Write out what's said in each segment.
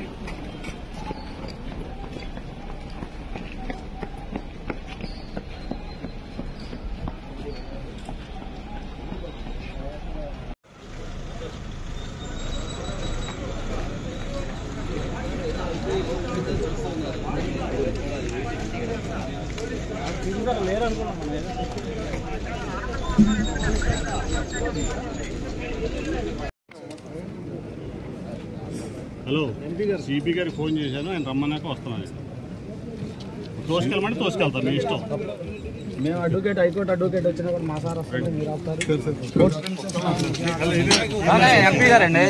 hello CP గారికి phone చేశాను ఆయన రమ్మన్నాక వస్తున్నాను తోసుకెళ్ళమంటే తోసుకెళ్తాను మీ ఇష్టం మేము అడ్వకేట్ హైకోర్టు అడ్వకేట్ వచ్చినా కూడా మా సార్ వస్తారు మీరు వస్తారు ఎంపీ గారండి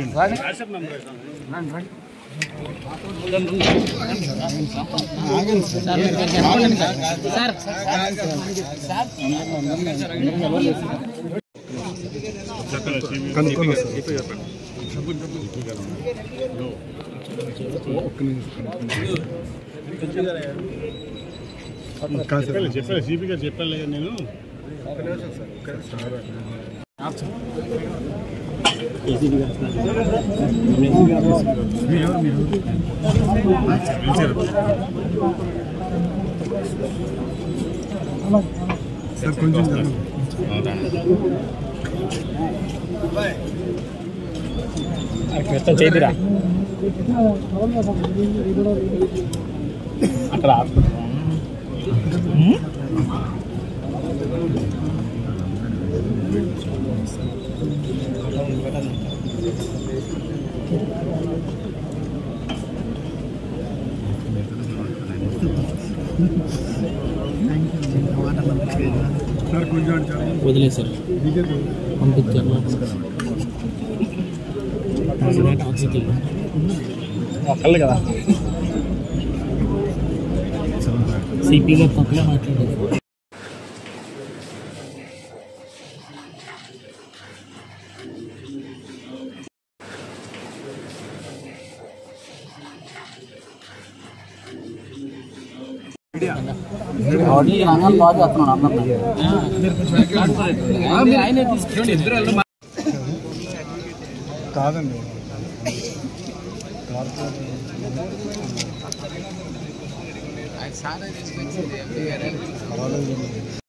చెప్పాలి చెప్పాలి సిపి గారు చెప్పాలి కదా నేను చేతిరా అక్కడ వదిలేశారు పంపించారు ఆక్సిజన్ ఒక్కళ్ళు కదా సిపి గారు పక్కనే మాట్లాడారు రంగాలు బాగా చేస్తున్నాడు అందరినీ ఆయనే తీసుకురండి ఇద్దరు కాదండి సార్